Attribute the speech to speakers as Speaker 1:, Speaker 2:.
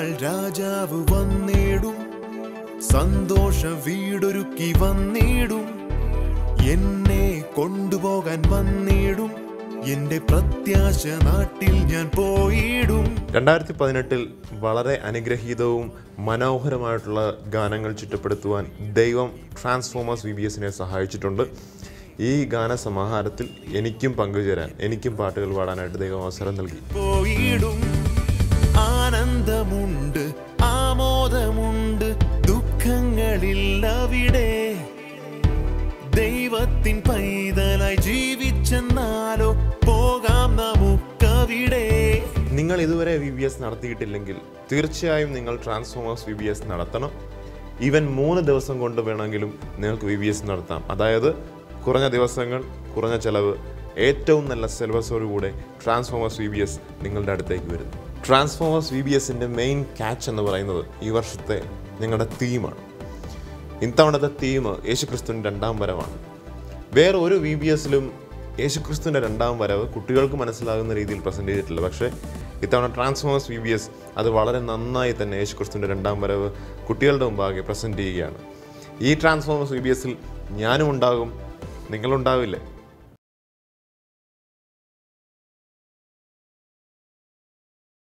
Speaker 1: നാൾ രാജാവ് വന്നിടും സന്തോഷ വീടൊരുക്കി വന്നിടും എന്നെ കൊണ്ടുപോകാൻ വന്നിടും എന്റെ പ്രത്യാശ നാട്ടിൽ ഞാൻ പോയിടും
Speaker 2: രണ്ടായിരത്തി പതിനെട്ടിൽ വളരെ അനുഗ്രഹീതവും മനോഹരമായിട്ടുള്ള ഗാനങ്ങൾ ചുറ്റപ്പെടുത്തുവാൻ ദൈവം ട്രാൻസ്ഫോമേഴ്സ് വി ബി എസിനെ സഹായിച്ചിട്ടുണ്ട് ഈ ഗാനസമാഹാരത്തിൽ എനിക്കും പങ്കുചേരാൻ എനിക്കും പാട്ടുകൾ പാടാനായിട്ട് ദൈവം അവസരം നൽകി
Speaker 1: പോയിടും ആനന്ദമുണ്ട് ആമോദമുണ്ട് ദുഃഖങ്ങളിൽ അവിടെ ദൈവത്തിൻ പൈതലായി ജീവിച്ചെന്നാലോ പോകാം നമുക്കവിടെ
Speaker 2: നിങ്ങൾ ഇതുവരെ വി ബി എസ് നടത്തിയിട്ടില്ലെങ്കിൽ തീർച്ചയായും നിങ്ങൾ ട്രാൻസ്ഫോമേഴ്സ് വി ബി എസ് നടത്തണം ഈവൻ മൂന്ന് ദിവസം കൊണ്ട് വേണമെങ്കിലും നിങ്ങൾക്ക് വി ബി എസ് നടത്താം അതായത് കുറഞ്ഞ ദിവസങ്ങൾ കുറഞ്ഞ ചെലവ് ഏറ്റവും നല്ല സിലബസോടുകൂടെ ട്രാൻസ്ഫോമേഴ്സ് വി ബി എസ് നിങ്ങളുടെ അടുത്തേക്ക് വരുന്നു ട്രാൻസ്ഫോമേഴ്സ് വി ബി എസിൻ്റെ മെയിൻ ക്യാച്ച് എന്ന് പറയുന്നത് ഈ വർഷത്തെ നിങ്ങളുടെ തീമാണ് ഇത്തവണത്തെ തീം യേശുക്രിസ്തുവിൻ്റെ രണ്ടാം വരവാണ് വേറെ ഒരു വി ബി എസിലും യേശുക്രിസ്തുവിൻ്റെ രണ്ടാം വരവ് കുട്ടികൾക്ക് മനസ്സിലാകുന്ന രീതിയിൽ പ്രസൻറ്റ് ചെയ്തിട്ടില്ല പക്ഷേ ഇത്തവണ ട്രാൻസ്ഫോമേഴ്സ് വി ബി എസ് അത് വളരെ നന്നായി തന്നെ യേശുക്രിസ്തുവിൻ്റെ രണ്ടാം വരവ് കുട്ടികളുടെ മുമ്പാകെ പ്രസൻറ്റ് ചെയ്യുകയാണ് ഈ ട്രാൻസ്ഫോമേഴ്സ് വി ബി എസിൽ ഞാനും ഉണ്ടാകും നിങ്ങളുണ്ടാവില്ലേ